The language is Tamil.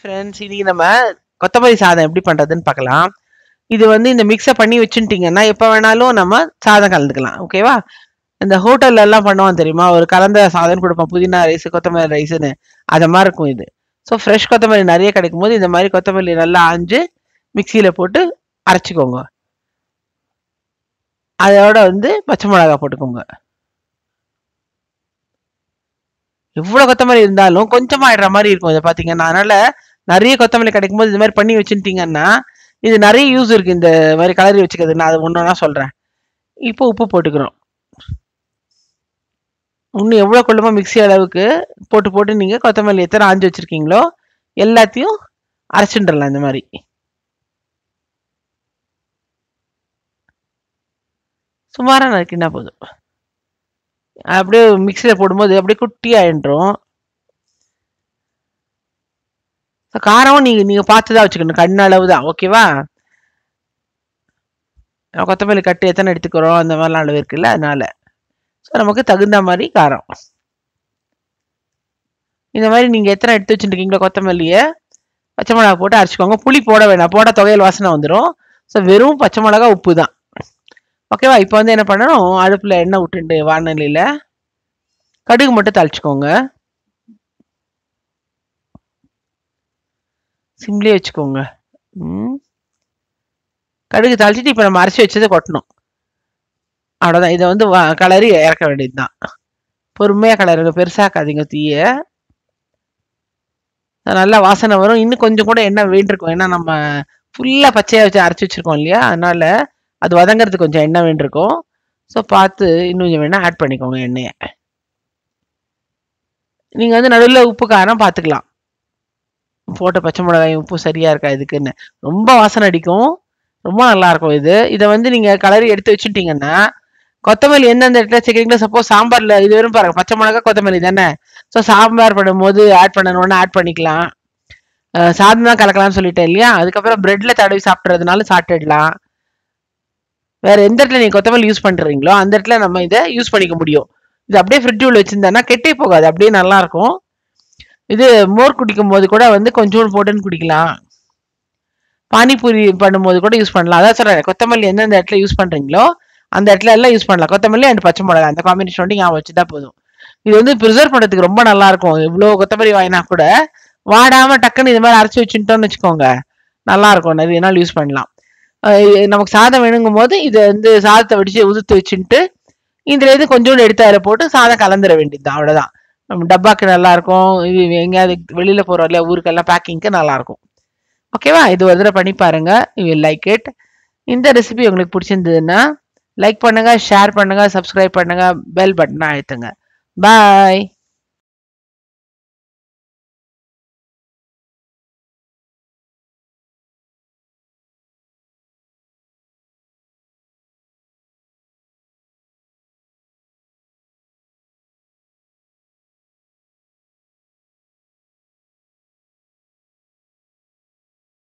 ஃப்ரெண்ட்ஸ் இன்னைக்கு நம்ம கொத்தமல்லி சாதம் எப்படி பண்றதுன்னு பார்க்கலாம் இது வந்து இந்த மிக்ஸை பண்ணி வச்சுட்டிங்கன்னா எப்போ வேணாலும் நம்ம சாதம் கலந்துக்கலாம் ஓகேவா இந்த ஹோட்டல்ல எல்லாம் பண்ணுவோம் தெரியுமா ஒரு கலந்த சாதம் கொடுப்போம் புதினா ரைஸ் கொத்தமல்லி ரைஸ்னு அது மாதிரி இருக்கும் இது ஸோ ஃப்ரெஷ் கொத்தமல்லி நிறைய கிடைக்கும் போது இந்த மாதிரி கொத்தமல்லி நல்லா ஆஞ்சு மிக்சியில் போட்டு அரைச்சிக்கோங்க அதோட வந்து பச்சை மிளகா போட்டுக்கோங்க எவ்வளோ கொத்தமல்லி இருந்தாலும் கொஞ்சமா ஆயிடுற மாதிரி இருக்கும் இதை பார்த்தீங்கன்னா அதனால நிறைய கொத்தமல்லி கிடைக்கும் போது இது மாதிரி பண்ணி வச்சுட்டீங்கன்னா இது நிறைய யூஸ் இருக்கு இந்த மாதிரி கலரி வச்சுக்கிறது நான் அது ஒன்று ஒன்றா சொல்கிறேன் இப்போ உப்பு போட்டுக்கிறோம் இன்னும் எவ்வளோ கொள்ளுமோ மிக்ஸி அளவுக்கு போட்டு போட்டு நீங்கள் கொத்தமல்லி எத்தனை ஆஞ்சு வச்சுருக்கீங்களோ எல்லாத்தையும் அரைச்சின்றலாம் இந்த மாதிரி சுமாராக நறுக்கினா போதும் அப்படியே மிக்சியில் போடும்போது அப்படியே குட்டி ஆயின்றோம் காரம் நீங்கள் நீங்கள் பார்த்து தான் வச்சுக்கணும் கண் அளவு தான் ஓகேவா கொத்தமல்லி கட்டு எத்தனை எடுத்துக்கிறோம் அந்த மாதிரிலாம் அளவு இருக்குல்ல அதனால ஸோ நமக்கு தகுந்த மாதிரி காரம் இந்த மாதிரி நீங்கள் எத்தனை எடுத்து வச்சுருக்கீங்களோ கொத்தமல்லியை பச்சை மிளகா போட்டு அரைச்சிக்கோங்க புளி போட வேணாம் போட துவையல் வாசனை வந்துடும் ஸோ வெறும் பச்சை மிளகா உப்பு தான் ஓகேவா இப்போ வந்து என்ன பண்ணணும் அடுப்பில் எண்ணெய் விட்டுண்டு வானொலியில் கடுகு மட்டும் தாளிச்சுக்கோங்க சிம்லேயே வச்சுக்கோங்க ம் கடுகு தாளிச்சிட்டு இப்போ நம்ம அரைச்சி வச்சதை கொட்டணும் அவ்வளோதான் இதை வந்து வ- கலரி இறக்க வேண்டியது தான் பொறுமையாக கலருங்க பெருசாக்காதீங்க தீய நல்லா வாசனை வரும் இன்னும் கொஞ்சம் கூட எண்ணெய் வேண்டிருக்கும் ஏன்னா நம்ம ஃபுல்லாக பச்சையாக வச்சு அரைச்சி வச்சிருக்கோம் இல்லையா அதனால அது வதங்கிறதுக்கு கொஞ்சம் எண்ணெய் வேண்டிருக்கும் ஸோ பார்த்து இன்னும் கொஞ்சம் வேணால் ஆட் பண்ணிக்கோங்க எண்ணெயை நீங்கள் வந்து நடுவில் உப்பு காரம் பார்த்துக்கலாம் போட்ட பச்சை மிளகாய் உப்பு சரியாக இருக்கா இதுக்குன்னு ரொம்ப வாசனை அடிக்கும் ரொம்ப நல்லா இருக்கும் இது இதை வந்து நீங்கள் கலரி எடுத்து வச்சுட்டீங்கன்னா கொத்தமல்லி எந்தெந்த இடத்துல சேர்க்குறீங்களோ சப்போஸ் சாம்பாரில் இது வெறும் பாருங்க பச்சை மிளகாய் கொத்தமல்லி தானே ஸோ சாம்பார் பண்ணும்போது ஆட் பண்ணணும்னு ஆட் பண்ணிக்கலாம் அஹ் சாதம் தான் கலக்கலாம்னு சொல்லிட்டேன் இல்லையா அதுக்கப்புறம் பிரெட்ல தடவி சாப்பிட்றதுனால சாப்பிட்டுடலாம் வேற எந்த இடத்துல நீங்க கொத்தமல்லி யூஸ் பண்றீங்களோ அந்த இடத்துல நம்ம இதை யூஸ் பண்ணிக்க முடியும் இது அப்படியே ஃப்ரிட்ஜுள்ள வச்சிருந்தோன்னா கெட்டே போகாது அப்படியே நல்லா இருக்கும் இது மோர் குடிக்கும் போது கூட வந்து கொஞ்சோண்டு போட்டுன்னு குடிக்கலாம் பானிபூரி பண்ணும்போது கூட யூஸ் பண்ணலாம் அதான் சொல்றேன் கொத்தமல்லி எந்தெந்த இடத்துல யூஸ் பண்றீங்களோ அந்த இடத்துல எல்லாம் யூஸ் பண்ணலாம் கொத்தமல்லி அண்ட் பச்சை மிளகா அந்த காம்பினேஷன் வந்து ஞாபகம் வச்சுட்டா போதும் இது வந்து ப்ரிசர்வ் பண்றதுக்கு ரொம்ப நல்லா இருக்கும் இவ்வளோ கொத்தமல்லி வாங்கினா கூட வாடாம டக்குன்னு இது மாதிரி அரைச்சி வச்சுட்டோம்னு வச்சுக்கோங்க நல்லா இருக்கும் நிறைய நாள் யூஸ் பண்ணலாம் அஹ் இது நமக்கு சாதம் வேணுங்கும் போது இதை வந்து சாதத்தை வடிச்சு உதுத்து வச்சுட்டு இதுல இருந்து கொஞ்சோண்டு எடுத்து அதில் போட்டு சாதம் கலந்துட வேண்டியதுதான் அவ்வளவுதான் நம்ம டப்பாக்கு நல்லா இருக்கும் இது எங்கேயாவது வெளியில போறோம் இல்லையா ஊருக்கெல்லாம் பேக்கிங்க்கு நல்லா இருக்கும் ஓகேவா இது ஒரு தடவை பண்ணி பாருங்க யூ லைக் இட் இந்த ரெசிபி உங்களுக்கு பிடிச்சிருந்ததுன்னா லைக் பண்ணுங்க ஷேர் பண்ணுங்க சப்ஸ்கிரைப் பண்ணுங்க பெல் பட்டனை அழுத்துங்க பாய்